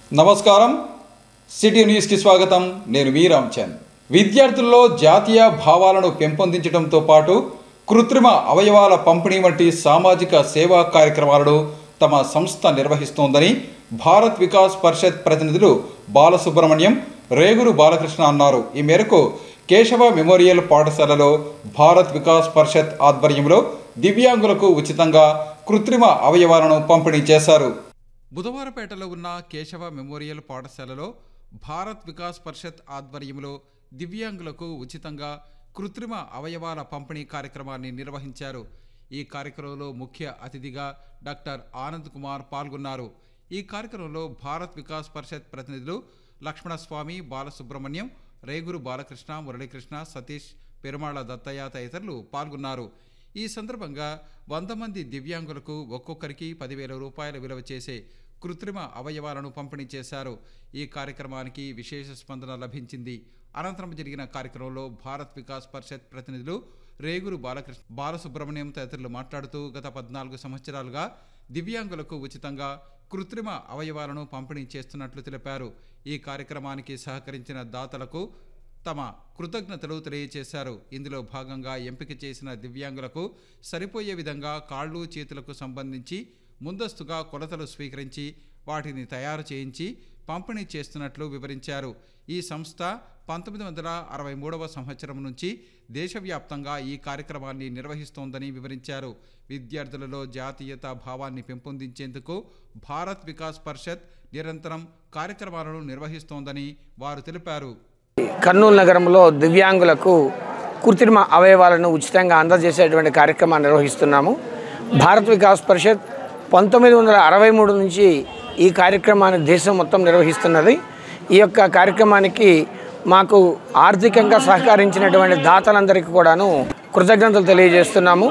నమస్కారం సిటీ న్యూస్కి స్వాగతం నేను మీ రామ్చంద్ విద్యార్థుల్లో జాతీయ భావాలను పెంపొందించడంతో పాటు కృత్రిమ అవయవాల పంపిణీ వంటి సామాజిక సేవా కార్యక్రమాలను తమ సంస్థ నిర్వహిస్తోందని భారత్ వికాస్ పరిషత్ ప్రతినిధులు బాలసుబ్రహ్మణ్యం రేగురు బాలకృష్ణ అన్నారు ఈ మేరకు కేశవ మెమోరియల్ పాఠశాలలో భారత్ వికాస్ పరిషత్ ఆధ్వర్యంలో దివ్యాంగులకు ఉచితంగా కృత్రిమ అవయవాలను పంపిణీ చేశారు బుధవారపేటలో ఉన్న కేశవ మెమోరియల్ పాఠశాలలో భారత్ వికాస్ పరిషత్ ఆధ్వర్యంలో దివ్యాంగులకు ఉచితంగా కృత్రిమ అవయవాల పంపిణీ కార్యక్రమాన్ని నిర్వహించారు ఈ కార్యక్రమంలో ముఖ్య అతిథిగా డాక్టర్ ఆనంద్ కుమార్ పాల్గొన్నారు ఈ కార్యక్రమంలో భారత్ వికాస్ పరిషత్ ప్రతినిధులు లక్ష్మణస్వామి బాలసుబ్రహ్మణ్యం రేగురు బాలకృష్ణ మురళీకృష్ణ సతీష్ పెరుమాళ దత్తయ్య తదితరులు పాల్గొన్నారు ఈ సందర్భంగా వంద మంది దివ్యాంగులకు ఒక్కొక్కరికి పదివేల రూపాయల విలువ చేసే కృత్రిమ అవయవాలను పంపిణీ చేశారు ఈ కార్యక్రమానికి విశేష స్పందన లభించింది అనంతరం జరిగిన కార్యక్రమంలో భారత్ వికాస్ పరిషత్ ప్రతినిధులు రేగురు బాలకృష్ణ బాలసుబ్రహ్మణ్యం తదితరులు మాట్లాడుతూ గత పద్నాలుగు సంవత్సరాలుగా దివ్యాంగులకు ఉచితంగా కృత్రిమ అవయవాలను పంపిణీ చేస్తున్నట్లు తెలిపారు ఈ కార్యక్రమానికి సహకరించిన దాతలకు తమ కృతజ్ఞతలు తెలియజేశారు ఇందులో భాగంగా ఎంపిక చేసిన దివ్యాంగులకు సరిపోయే విధంగా కాళ్ళు చేతులకు సంబంధించి ముందస్తుగా కొలతలు స్వీకరించి వాటిని తయారు చేయించి పంపిణీ చేస్తున్నట్లు వివరించారు ఈ సంస్థ పంతొమ్మిది వందల అరవై మూడవ సంవత్సరం నుంచి దేశవ్యాప్తంగా ఈ కార్యక్రమాన్ని నిర్వహిస్తోందని వివరించారు విద్యార్థులలో జాతీయత భావాన్ని పెంపొందించేందుకు భారత్ వికాస్ పరిషత్ నిరంతరం కార్యక్రమాలను నిర్వహిస్తోందని వారు తెలిపారు కర్నూలు నగరంలో దివ్యాంగులకు కృత్రిమ అవయవాలను ఉచితంగా అందజేసేటువంటి కార్యక్రమాన్ని నిర్వహిస్తున్నాము భారత్ వికాస్ పరిషత్ పంతొమ్మిది వందల అరవై మూడు నుంచి ఈ కార్యక్రమాన్ని దేశం మొత్తం నిర్వహిస్తున్నది ఈ యొక్క కార్యక్రమానికి మాకు ఆర్థికంగా సహకరించినటువంటి దాతలందరికీ కూడాను కృతజ్ఞతలు తెలియజేస్తున్నాము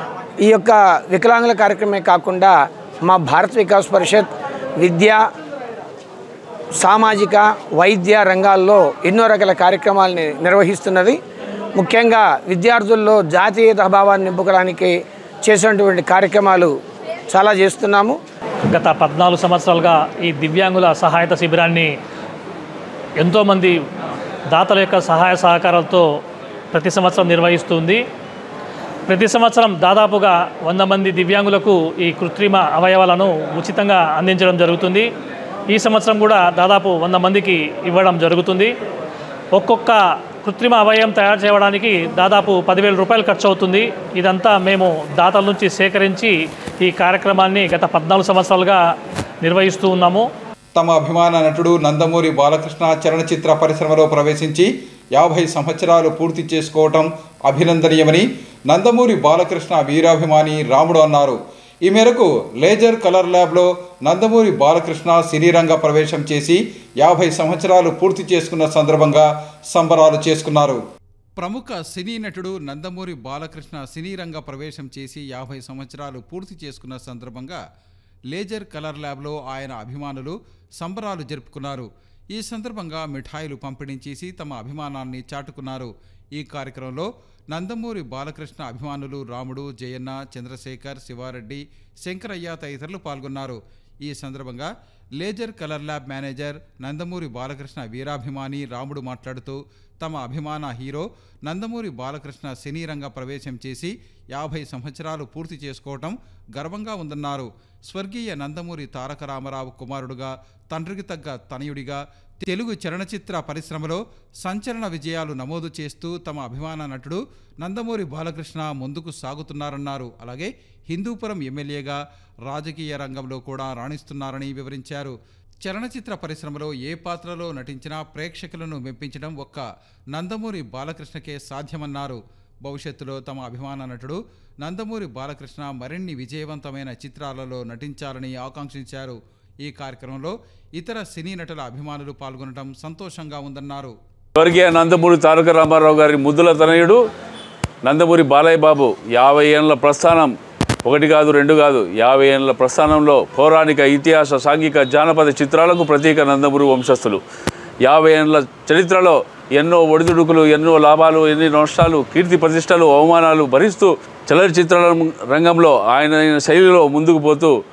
ఈ యొక్క వికలాంగుల కార్యక్రమమే కాకుండా మా భారత్ వికాస్ పరిషత్ విద్య సామాజిక వైద్య రంగాల్లో ఎన్నో రకాల కార్యక్రమాలని నిర్వహిస్తున్నది ముఖ్యంగా విద్యార్థుల్లో జాతీయత భావాన్ని నింపుకోవడానికి చేసినటువంటి కార్యక్రమాలు చాలా చేస్తున్నాము గత పద్నాలుగు సంవత్సరాలుగా ఈ దివ్యాంగుల సహాయత శిబిరాన్ని ఎంతోమంది దాతల యొక్క సహాయ సహకారాలతో ప్రతి సంవత్సరం నిర్వహిస్తుంది ప్రతి సంవత్సరం దాదాపుగా వంద మంది దివ్యాంగులకు ఈ కృత్రిమ అవయవాలను ఉచితంగా అందించడం జరుగుతుంది ఈ సంవత్సరం కూడా దాదాపు వంద మందికి ఇవ్వడం జరుగుతుంది ఒక్కొక్క కృత్రిమ అవయవం తయారు చేయడానికి దాదాపు పదివేల రూపాయలు ఖర్చు అవుతుంది ఇదంతా మేము దాతల నుంచి సేకరించి ఈ కార్యక్రమాన్ని గత పద్నాలుగు సంవత్సరాలుగా నిర్వహిస్తూ ఉన్నాము తమ అభిమాన నటుడు నందమూరి బాలకృష్ణ చలనచిత్ర పరిశ్రమలో ప్రవేశించి యాభై సంవత్సరాలు పూర్తి చేసుకోవటం అభినందనీయమని నందమూరి బాలకృష్ణ వీరాభిమాని రాముడు అన్నారు ఈ మేరకు లేజర్ కలర్ ల్యాబ్లో నందమూరి బాలకృష్ణ సినీ రంగ ప్రవేశం చేసి యాభై సంవత్సరాలు పూర్తి చేసుకున్న సందర్భంగా సంబరాలు చేసుకున్నారు ప్రముఖ సినీ నటుడు నందమూరి బాలకృష్ణ సినీ రంగ ప్రవేశం చేసి యాభై సంవత్సరాలు పూర్తి చేసుకున్న సందర్భంగా లేజర్ కలర్ ల్యాబ్లో ఆయన అభిమానులు సంబరాలు జరుపుకున్నారు ఈ సందర్భంగా మిఠాయిలు పంపిణీ చేసి తమ అభిమానాన్ని చాటుకున్నారు ఈ కార్యక్రమంలో నందమూరి బాలకృష్ణ అభిమానులు రాముడు జయన్న చంద్రశేఖర్ శివారెడ్డి శంకరయ్య తదితరులు పాల్గొన్నారు ఈ సందర్భంగా laser colour lab manager Nandamuri Balakrishna వీరాభిమాని రాముడు మాట్లాడుతూ తమ అభిమాన హీరో నందమూరి బాలకృష్ణ సినీ రంగ ప్రవేశం చేసి యాభై సంవత్సరాలు పూర్తి చేసుకోవటం గర్వంగా ఉందన్నారు స్వర్గీయ నందమూరి తారక రామారావు కుమారుడుగా తండ్రికి తగ్గ తనయుడిగా తెలుగు చలనచిత్ర పరిశ్రమలో సంచలన విజయాలు నమోదు చేస్తూ తమ అభిమాన నటుడు నందమూరి బాలకృష్ణ ముందుకు సాగుతున్నారన్నారు అలాగే హిందూపురం ఎమ్మెల్యేగా రాజకీయ రంగంలో కూడా రాణిస్తున్నారని వివరించారు చలనచిత్ర పరిశ్రమలో ఏ పాత్రలో నటించినా ప్రేక్షకులను మెప్పించడం ఒక్క నందమూరి బాలకృష్ణకే సాధ్యమన్నారు భవిష్యత్తులో తమ అభిమాన నటుడు నందమూరి బాలకృష్ణ మరిన్ని విజయవంతమైన చిత్రాలలో నటించాలని ఆకాంక్షించారు ఈ కార్యక్రమంలో ఇతర సినీ నటుల అభిమానులు పాల్గొనడం సంతోషంగా ఉందన్నారు స్వర్గీయ నందమూరి తారక రామారావు గారి ముద్దుల తనయుడు నందమూరి బాలయ్య బాబు యాభై ఏళ్ళ ప్రస్థానం ఒకటి కాదు రెండు కాదు యాభై ఏళ్ళ ప్రస్థానంలో పౌరాణిక ఇతిహాస సాంఘిక జానపద చిత్రాలకు ప్రతీక నందమూరి వంశస్థులు యాభై ఏళ్ళ చరిత్రలో ఎన్నో ఒడిదుడుకులు ఎన్నో లాభాలు ఎన్ని నష్టాలు కీర్తి ప్రతిష్టలు అవమానాలు భరిస్తూ చలనచిత్ర రంగంలో ఆయన శైలిలో ముందుకు పోతూ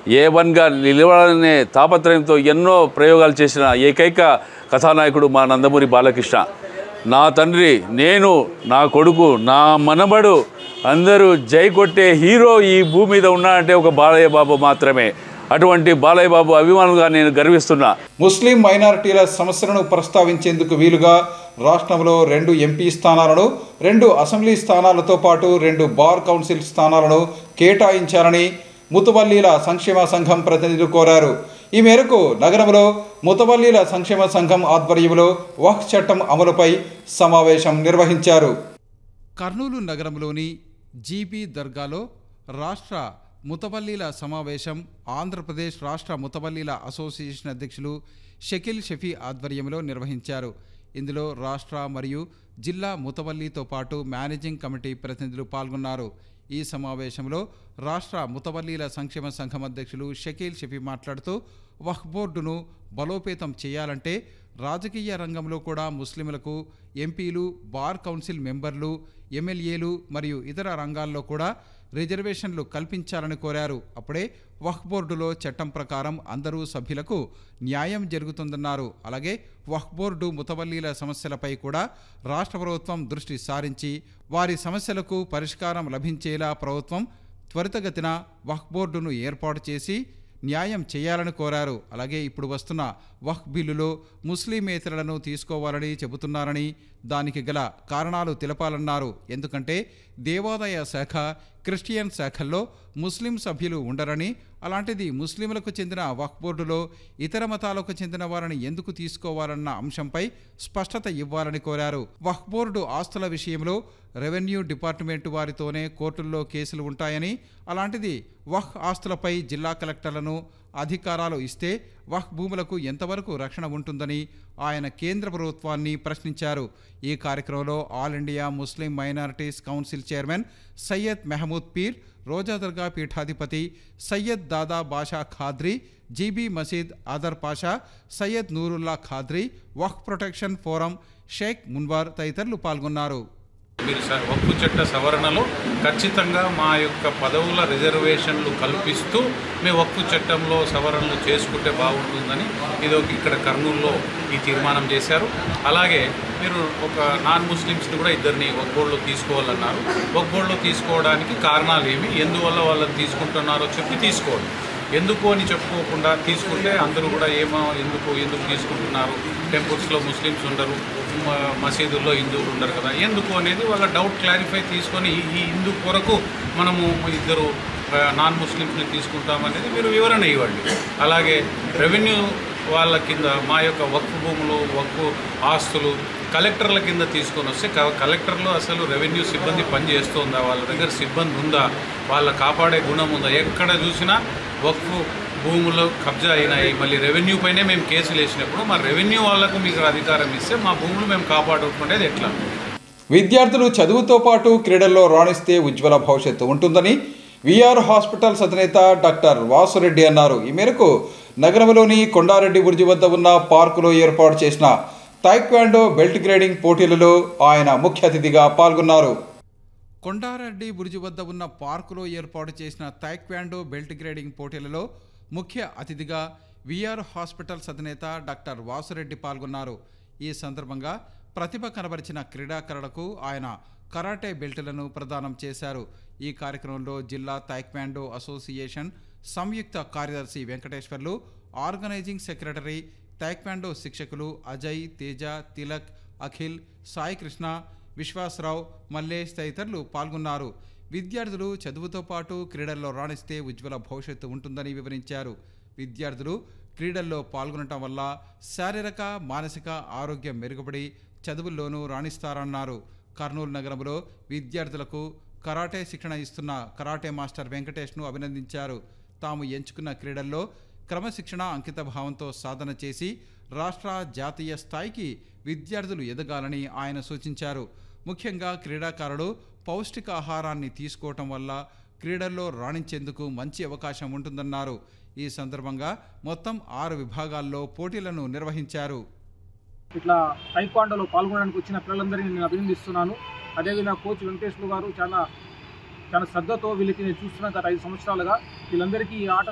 ఏ వన్గా నిలవాలనే తాపత్రయంతో ఎన్నో ప్రయోగాలు చేసిన ఏకైక కథానాయకుడు మా నందమూరి బాలకృష్ణ నా తండ్రి నేను నా కొడుకు నా మనబడు అందరూ జై కొట్టే హీరో ఈ భూమి మీద ఉన్నాడంటే ఒక బాలయ్య బాబు మాత్రమే అటువంటి బాలయ్య బాబు అభిమానులుగా నేను గర్విస్తున్నా ముస్లిం మైనారిటీల సమస్యలను ప్రస్తావించేందుకు వీలుగా రాష్ట్రంలో రెండు ఎంపీ స్థానాలను రెండు అసెంబ్లీ స్థానాలతో పాటు రెండు బార్ కౌన్సిల్ స్థానాలను కేటాయించాలని ముతవల్లీల సంక్షేమ సంఘం ప్రతినిధులు కోరారు ఈ మేరకు నగరంలో ముతవల్లీల సంక్షేమ సంఘం ఆధ్వర్యంలో వక్ఫ్ చట్టం అమలుపై సమావేశం నిర్వహించారు కర్నూలు నగరంలోని జీబీ దర్గాలో రాష్ట్ర ముతవల్లీల సమావేశం ఆంధ్రప్రదేశ్ రాష్ట్ర ముతవల్లీల అసోసియేషన్ అధ్యక్షులు షకీల్ షఫీ ఆధ్వర్యంలో నిర్వహించారు ఇందులో రాష్ట్ర మరియు జిల్లా ముతవల్లీతో పాటు మేనేజింగ్ కమిటీ ప్రతినిధులు పాల్గొన్నారు ఈ సమావేశంలో రాష్ట్ర ముతవల్లీల సంక్షేమ సంఘం అధ్యక్షులు షకీల్ షఫీ మాట్లాడుతూ వక్ఫ్ బోర్డును బలోపేతం చేయాలంటే రాజకీయ రంగంలో కూడా ముస్లింలకు ఎంపీలు బార్ కౌన్సిల్ మెంబర్లు ఎమ్మెల్యేలు మరియు ఇతర రంగాల్లో కూడా రిజర్వేషన్లు కల్పించాలని కోరారు అప్పుడే వక్ఫ్ బోర్డులో చట్టం ప్రకారం అందరూ సభ్యులకు న్యాయం జరుగుతుందన్నారు అలాగే వక్ఫ్ బోర్డు ముతవల్లీల సమస్యలపై కూడా రాష్ట్ర ప్రభుత్వం దృష్టి సారించి వారి సమస్యలకు పరిష్కారం లభించేలా ప్రభుత్వం త్వరితగతిన వక్ఫ్ బోర్డును ఏర్పాటు చేసి న్యాయం చేయాలని కోరారు అలాగే ఇప్పుడు వస్తున్న వక్ఫ్ బిల్లులో ముస్లిమేతరులను తీసుకోవాలని చెబుతున్నారని దానికి గల కారణాలు తెలపాలన్నారు ఎందుకంటే దేవాదాయ శాఖ క్రిస్టియన్ శాఖల్లో ముస్లిం సభ్యులు ఉండరని అలాంటిది ముస్లింలకు చెందిన వక్ఫ్ బోర్డులో ఇతర మతాలకు చెందిన వారిని ఎందుకు తీసుకోవాలన్న అంశంపై స్పష్టత ఇవ్వాలని కోరారు వక్ఫ్ బోర్డు ఆస్తుల విషయంలో రెవెన్యూ డిపార్ట్మెంట్ వారితోనే కోర్టుల్లో కేసులు ఉంటాయని అలాంటిది వహ్ ఆస్తులపై జిల్లా కలెక్టర్లను అధికారాలు ఇస్తే వహ్ భూములకు ఎంతవరకు రక్షణ ఉంటుందని ఆయన కేంద్ర ప్రభుత్వాన్ని ప్రశ్నించారు ఈ కార్యక్రమంలో all India Muslim minorities council chairman Syed Mehmood Peer Roza Dargah పీఠాధిపతి సయ్యద్ దాదా బాషా ఖాద్రీ జీబీ మసీద్ ఆదర్ పాషా సయ్యద్ నూరుల్లా ఖాద్రీ వక్ఫ్ ప్రొటెక్షన్ ఫోరం షేక్ మున్వార్ తదితరులు పాల్గొన్నారు మీరు స- వక్ఫ్ చట్ట సవరణలో ఖచ్చితంగా మా యొక్క పదవుల రిజర్వేషన్లు కల్పిస్తూ మేము వక్ఫ్ చట్టంలో సవరణలు చేసుకుంటే బాగుంటుందని ఇది ఒక ఇక్కడ కర్నూలులో ఈ తీర్మానం చేశారు అలాగే మీరు ఒక నాన్ ముస్లిమ్స్ని కూడా ఇద్దరిని ఒక బోర్డులో తీసుకోవాలన్నారు ఒక బోర్డులో తీసుకోవడానికి కారణాలు ఏమి ఎందువల్ల వాళ్ళని తీసుకుంటున్నారో చెప్పి తీసుకోవాలి ఎందుకు అని చెప్పుకోకుండా తీసుకుంటే అందరూ కూడా ఏమో ఎందుకు ఎందుకు తీసుకుంటున్నారు టెంపుల్స్లో ముస్లిమ్స్ ఉండరు మ- మసీదుల్లో హిందువులు ఉండరు కదా ఎందుకు అనేది వాళ్ళ డౌట్ క్లారిఫై తీసుకొని ఈ- ఈ హిందూ కొరకు మనము ఇద్దరు ఆ, నాన్ ముస్లిమ్స్ని తీసుకుంటామనేది మీరు వివరణ ఇవ్వండి అలాగే రెవెన్యూ వాళ్ళ కింద మా యొక్క వక్ఫ్ భూములు వక్ఫ్ ఆస్తులు కలెక్టర్ల కింద తీసుకొని వస్తే క- కలెక్టర్లు అసలు రెవెన్యూ సిబ్బంది పని చేస్తుందా వాళ్ళ దగ్గర సిబ్బంది ఉందా వాళ్ళ కాపాడే గుణం ఉందా ఎక్కడ చూసినా వక్ఫ్ భూములు కబ్జా అయినాయి మళ్ళీ రెవెన్యూ పైనే మేము కేసులు వేసినప్పుడు మా రెవెన్యూ వాళ్ళకు మీకు అధికారం ఇస్తే మా భూములు మేము కాపాడుకునేది ఎట్లా విద్యార్థులు చదువుతో పాటు క్రీడల్లో రాణిస్తే ఉజ్వల భవిష్యత్తు ఉంటుందని విఆర్ హాస్పిటల్స్ అధినేత డాక్టర్ వాసురెడ్డి అన్నారు ఈ మేరకు నగరంలోని కొండారెడ్డి బుర్జి వద్ద ఉన్న పార్కులో ఏర్పాటు చేసిన తైక్వాండో బెల్ట్ గ్రేడింగ్ పోటీలలో ఆయన ముఖ్య అతిథిగా పాల్గొన్నారు కొండారెడ్డి బుర్జి వద్ద ఉన్న పార్కులో ఏర్పాటు చేసిన తైక్వాండో బెల్ట్ గ్రేడింగ్ పోటీలలో ముఖ్య అతిథిగా విఆర్ హాస్పిటల్స్ అధినేత డాక్టర్ వాసురెడ్డి పాల్గొన్నారు ఈ సందర్భంగా ప్రతిభ కనబరిచిన క్రీడాకారులకు ఆయన కరాటే బెల్టులను ప్రదానం చేశారు ఈ కార్యక్రమంలో జిల్లా తైక్వాండో అసోసియేషన్ సంయుక్త కార్యదర్శి వెంకటేశ్వర్లు ఆర్గనైజింగ్ సెక్రటరీ తైక్వాండో శిక్షకులు అజయ్ తేజ తిలక్ అఖిల్ సాయి కృష్ణ విశ్వాసరావు మల్లేష్ తదితరులు పాల్గొన్నారు విద్యార్థులు చదువుతో పాటు క్రీడల్లో రాణిస్తే ఉజ్వల భవిష్యత్తు ఉంటుందని వివరించారు విద్యార్థులు క్రీడల్లో పాల్గొనటం వల్ల శారీరక మానసిక ఆరోగ్యం మెరుగుపడి చదువుల్లోనూ రాణిస్తారన్నారు కర్నూలు నగరంలో విద్యార్థులకు కరాటే శిక్షణ ఇస్తున్న కరాటే మాస్టర్ వెంకటేష్ను అభినందించారు తాము ఎంచుకున్న క్రీడల్లో క్రమశిక్షణ అంకిత భావంతో సాధన చేసి రాష్ట్ర జాతీయ స్థాయికి విద్యార్థులు ఎదగాలని ఆయన సూచించారు ముఖ్యంగా క్రీడాకారులు పౌష్టికాహారాన్ని తీసుకోవటం వల్ల క్రీడల్లో రాణించేందుకు మంచి అవకాశం ఉంటుందన్నారు ఈ సందర్భంగా మొత్తం ఆరు విభాగాల్లో పోటీలను నిర్వహించారు ఇట్లా టైక్వాండోలో పాల్గొనడానికి వచ్చిన పిల్లలందరినీ నేను అభినందిస్తున్నాను అదేవిధంగా కోచ్ వెంకటేశ్వర గారు చాలా చాలా శ్రద్ధతో వీళ్ళకి నేను చూస్తున్నా గత ఐదు సంవత్సరాలుగా వీళ్ళందరికీ ఈ ఆటను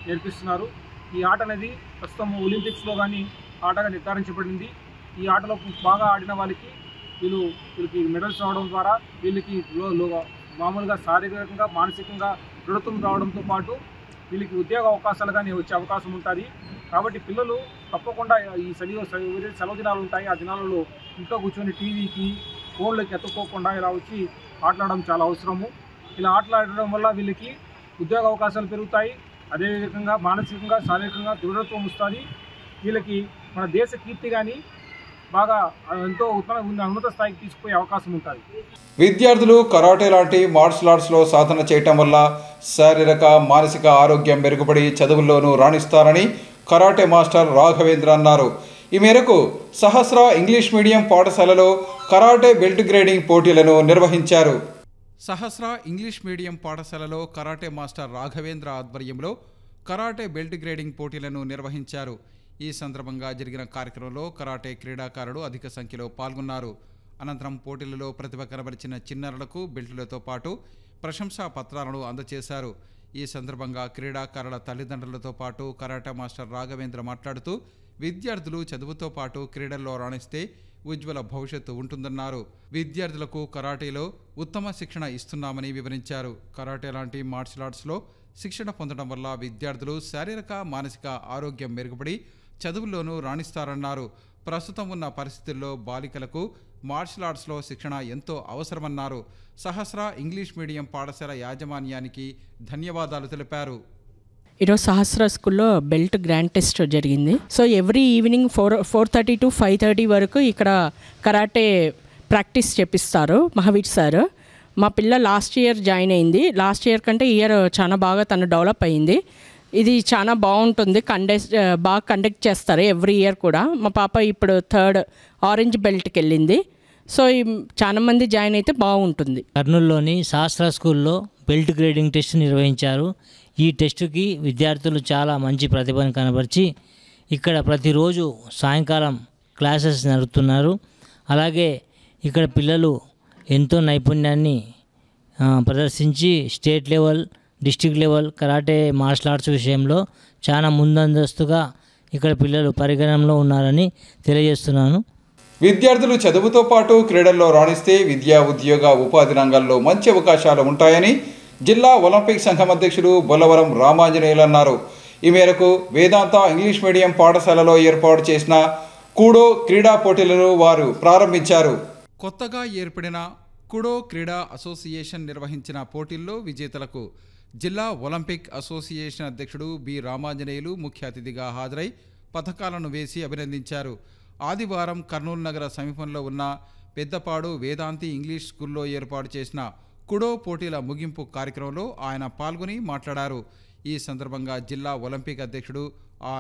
నేర్పిస్తున్నారు ఈ ఆట అనేది ప్రస్తుతం ఒలింపిక్స్లో కానీ ఆటగా నిర్ధారించబడింది ఈ ఆటలో బాగా ఆడిన వాళ్ళకి వీళ్ళు వీళ్ళకి మెడల్స్ రావడం ద్వారా వీళ్ళకి లో- లో- మామూలుగా శారీరకంగా మానసికంగా దృఢత్వం రావడంతో పాటు వీళ్ళకి ఉద్యోగ అవకాశాలు కానీ వచ్చే అవకాశం ఉంటుంది కాబట్టి పిల్లలు తప్పకుండా ఈ సెలవు ఏదైతే సెలవు దినాలు ఉంటాయి ఆ దినాలలో ఇంట్లో కూర్చొని టీవీకి ఫోన్లకి ఎత్తుక్కోకుండా ఇలా వచ్చి ఆటలాడడం చాలా అవసరము ఇలా ఆటలాడడం వల్ల వీళ్ళకి ఉద్యోగ అవకాశాలు పెరుగుతాయి అదేవిధంగా మానసికంగా శారీరకంగా దృఢత్వం వస్తుంది వీళ్ళకి మన దేశ కీర్తి కానీ బాగా ఎంతో ఉన్నత ఉన్నత స్థాయికి తీసుకుపోయే అవకాశం ఉంటుంది విద్యార్థులు కరాటే లాంటి మార్షల్ ఆర్ట్స్లో సాధన చేయటం వల్ల శారీరక మానసిక ఆరోగ్యం మెరుగుపడి చదువుల్లోనూ రాణిస్తారని కరాటే మాస్టర్ రాఘవేంద్ర అన్నారు ఈ మేరకు సహస్ర ఇంగ్లీష్ మీడియం పాఠశాలలో కరాటే బెల్ట్ గ్రేడింగ్ పోటీలను నిర్వహించారు సహస్ర ఇంగ్లీష్ మీడియం పాఠశాలలో కరాటే మాస్టర్ రాఘవేంద్ర ఆధ్వర్యంలో కరాటే బెల్ట్ గ్రేడింగ్ పోటీలను నిర్వహించారు ఈ సందర్భంగా జరిగిన కార్యక్రమంలో కరాటే క్రీడాకారులు అధిక సంఖ్యలో పాల్గొన్నారు అనంతరం పోటీలలో ప్రతిభ కనబరిచిన చిన్నారులకు బెల్టులతో పాటు ప్రశంసా పత్రాలను అందజేశారు ఈ సందర్భంగా క్రీడాకారుల తల్లిదండ్రులతో పాటు కరాటే మాస్టర్ రాఘవేంద్ర మాట్లాడుతూ విద్యార్థులు చదువుతో పాటు క్రీడల్లో రాణిస్తే ఉజ్వల భవిష్యత్తు ఉంటుందన్నారు విద్యార్థులకు కరాటేలో ఉత్తమ శిక్షణ ఇస్తున్నామని వివరించారు కరాటే లాంటి మార్షల్ ఆర్ట్స్లో శిక్షణ పొందడం వల్ల విద్యార్థులు శారీరక మానసిక ఆరోగ్యం మెరుగుపడి చదువుల్లోనూ రాణిస్తారన్నారు ప్రస్తుతం ఉన్న పరిస్థితుల్లో బాలికలకు మార్షల్ ఆర్ట్స్లో శిక్షణ ఎంతో అవసరమన్నారు సహస్ర ఇంగ్లీష్ మీడియం పాఠశాల యాజమాన్యానికి ధన్యవాదాలు తెలిపారు ఈరోజు సహస్ర స్కూల్లో బెల్ట్ గ్రాండ్ టెస్ట్ జరిగింది so every evening four four thirty to five thirty వరకు ఇక్కడ కరాటే ప్రాక్టీస్ చేపిస్తారు మహావీర్ సార్ మా పిల్ల లాస్ట్ ఇయర్ జాయిన్ అయింది లాస్ట్ ఇయర్ కంటే ఇయర్ చాలా బాగా తను డెవలప్ అయింది ఇది చాలా బాగుంటుంది కండక్ట్ బాగా కండక్ట్ చేస్తారు ఎవ్రీ ఇయర్ కూడా మా పాప ఇప్పుడు థర్డ్ ఆరెంజ్ బెల్ట్కి వెళ్ళింది సో ఈ చాలా మంది జాయిన్ అయితే బాగుంటుంది కర్నూలులోని శాస్త్ర స్కూల్లో బెల్ట్ గ్రేడింగ్ టెస్ట్ నిర్వహించారు ఈ టెస్టుకి విద్యార్థులు చాలా మంచి ప్రతిభను కనబరిచి ఇక్కడ ప్రతిరోజు సాయంకాలం క్లాసెస్ నడుపుతున్నారు అలాగే ఇక్కడ పిల్లలు ఎంతో నైపుణ్యాన్ని ఆ, ప్రదర్శించి state level district level karate martial arts విషయంలో చాలా ముందందస్తుగా ఇక్కడ పిల్లలు పరిగణనలో ఉన్నారని తెలియజేస్తున్నాను విద్యార్థులు చదువుతో పాటు క్రీడల్లో రాణిస్తే విద్యా ఉద్యోగ ఉపాధి రంగాల్లో మంచి అవకాశాలు ఉంటాయని జిల్లా ఒలింపిక్ సంఘం అధ్యక్షుడు బొల్లవరం రామాంజనేయులు అన్నారు ఈ మేరకు వేదాంత ఇంగ్లీష్ మీడియం పాఠశాలలో ఏర్పాటు చేసిన కూడో క్రీడా పోటీలను వారు ప్రారంభించారు కొత్తగా ఏర్పడిన కుడో క్రీడా అసోసియేషన్ నిర్వహించిన పోటీల్లో విజేతలకు జిల్లా ఒలింపిక్ అసోసియేషన్ అధ్యక్షుడు బి రామాంజనేయులు ముఖ్య అతిథిగా హాజరై పథకాలను వేసి అభినందించారు ఆదివారం కర్నూలు నగర సమీపంలో ఉన్న పెద్దపాడు వేదాంతి ఇంగ్లీష్ స్కూల్లో ఏర్పాటు చేసిన కుడో పోటీల ముగింపు కార్యక్రమంలో ఆయన పాల్గొని మాట్లాడారు ఈ సందర్భంగా జిల్లా ఒలింపిక్ అధ్యక్షుడు ఆ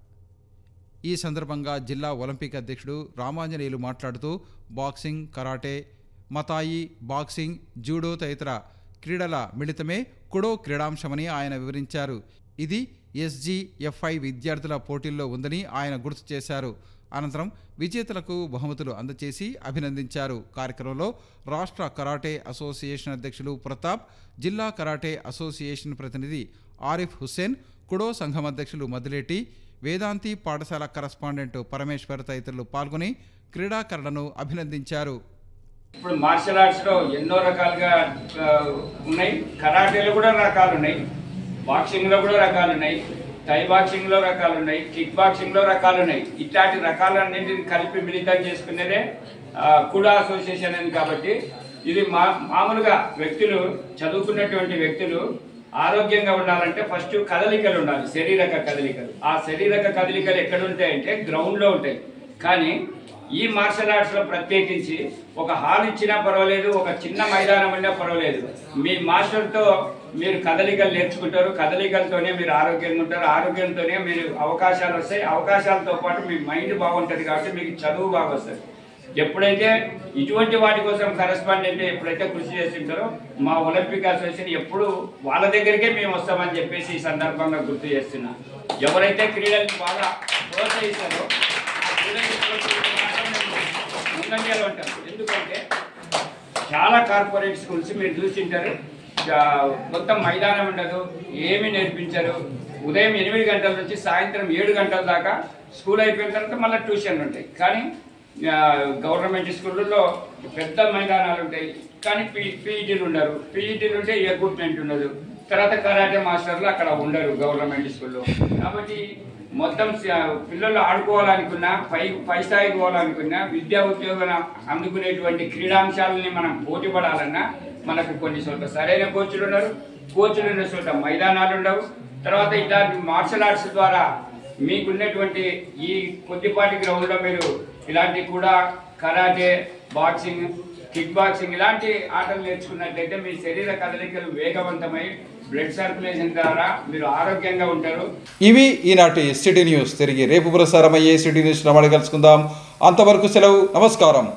ఈ సందర్భంగా జిల్లా ఒలింపిక్ అధ్యక్షుడు రామాంజనేయులు మాట్లాడుతూ boxing karate muay thai boxing judo తదితర క్రీడల మిళితమే కుడో క్రీడాంశమని ఆయన వివరించారు ఇది ఎస్జీఎఫ్ఐ విద్యార్థుల పోటీల్లో ఉందని ఆయన గుర్తు చేశారు అనంతరం విజేతలకు బహుమతులు అందజేసి అభినందించారు కార్యక్రమంలో రాష్ట్ర కరాటే అసోసియేషన్ అధ్యక్షులు ప్రతాప్ జిల్లా కరాటే అసోసియేషన్ ప్రతినిధి ఆరిఫ్ హుస్సేన్ కుడో సంఘం అధ్యక్షులు మదిలేటి వేదాంతి పాఠశాల కరస్పాండెంట్ పరమేశ్వర్ తదితరులు పాల్గొని క్రీడాకారులను అభినందించారు ఇప్పుడు మార్షల్ ఆర్ట్స్ లో ఎన్నో రకాలుగా ఆ, ఉన్నాయి కరాటేలో కూడా రకాలు ఉన్నాయి బాక్సింగ్ లో కూడా రకాలు ఉన్నాయి టై బాక్సింగ్ లో రకాలు ఉన్నాయి కిక్ బాక్సింగ్ లో రకాలు ఉన్నాయి ఇట్లాంటి రకాలన్నింటిని కలిపి మిళితం చేసుకునేదే ఆ, కుడా అసోసియేషన్ అని కాబట్టి ఇది మా మామూలుగా వ్యక్తులు చదువుకున్నటువంటి వ్యక్తులు ఆరోగ్యంగా ఉండాలంటే ఫస్ట్ కదలికలు ఉండాలి శరీరక కదలికలు ఆ శరీరక కదలికలు ఎక్కడ ఉంటాయంటే గ్రౌండ్ లో ఉంటాయి కానీ ఈ మార్షల్ ఆర్ట్స్ లో ప్రత్యేకించి ఒక హాల్ ఇచ్చినా పర్వాలేదు ఒక చిన్న మైదానం అయినా పర్వాలేదు మీ మాస్టర్ తో మీరు కదలికలు నేర్చుకుంటారు కదలికలతోనే మీరు ఆరోగ్యంగా ఉంటారు ఆరోగ్యంతోనే మీరు అవకాశాలు వస్తాయి అవకాశాలతో పాటు మీ మైండ్ బాగుంటది కాబట్టి మీకు చదువు బాగా వస్తుంది ఎప్పుడైతే ఇటువంటి వాటి కోసం కరెస్పాండెంట్ ఎప్పుడైతే కృషి చేస్తుంటారో మా ఒలింపిక్ అసోసియేషన్ ఎప్పుడు వాళ్ళ దగ్గరికే మేము వస్తామని చెప్పేసి ఈ సందర్భంగా గుర్తు చేస్తున్నా ఎవరైతే క్రీడల్ని బాగా ప్రోత్సహిస్తారో ఆ క్రీడల్ని ప్రోత్సహించడం మాత్రం మేము ముందంజలో ఉంటాం ఎందుకంటే చాలా కార్పొరేట్ స్కూల్స్ మీరు చూసింటారు ఆ, మొత్తం మైదానం ఉండదు ఏమి నేర్పించరు ఉదయం ఎనిమిది గంటల నుంచి సాయంత్రం ఏడు గంటల దాకా స్కూల్ అయిపోయిన తర్వాత మళ్ళీ ట్యూషన్లు ఉంటాయి కానీ ఆ, గవర్నమెంట్ స్కూళ్ళల్లో పెద్ద మైదానాలు ఉంటాయి కానీ పీ పీఈటీలు ఉండరు పీఈటీలు ఉంటే ఎక్విప్మెంట్ ఉండదు తర్వాత కరాటే మాస్టర్లు అక్కడ ఉండరు గవర్నమెంట్ స్కూల్లో కాబట్టి మొత్తం స- పిల్లలు ఆడుకోవాలనుకున్నా పై పై స్థాయికి పోవాలనుకున్నా విద్యా ఉద్యోగం అందుకునేటువంటి క్రీడాంశాలని మనం పోటీ పడాలన్నా మనకు కొన్ని చోట్ల సరైన కోచ్లు ఉన్నారు కోచ్లు ఉన్న చోట మైదానాలు ఉండవు తర్వాత ఇట్లాంటి మార్షల్ ఆర్ట్స్ ద్వారా మీకున్నటువంటి ఈ కొద్దిపాటి గ్రౌండ్లో మీరు ఇలాంటి కూడా కరాటే బాక్సింగ్ కిక్ బాక్సింగ్ ఇలాంటి ఆటలు నేర్చుకున్నట్లయితే మీ శరీర కదలికలు వేగవంతమై బ్లడ్ సర్క్యులేషన్ ద్వారా మీరు ఆరోగ్యంగా ఉంటారు ఇవి ఈనాటి సిటీ న్యూస్ తిరిగి రేపు ప్రసారమయ్యే సిటీ న్యూస్ మళ్ళీ కలుసుకుందాం అంతవరకు సెలవు నమస్కారం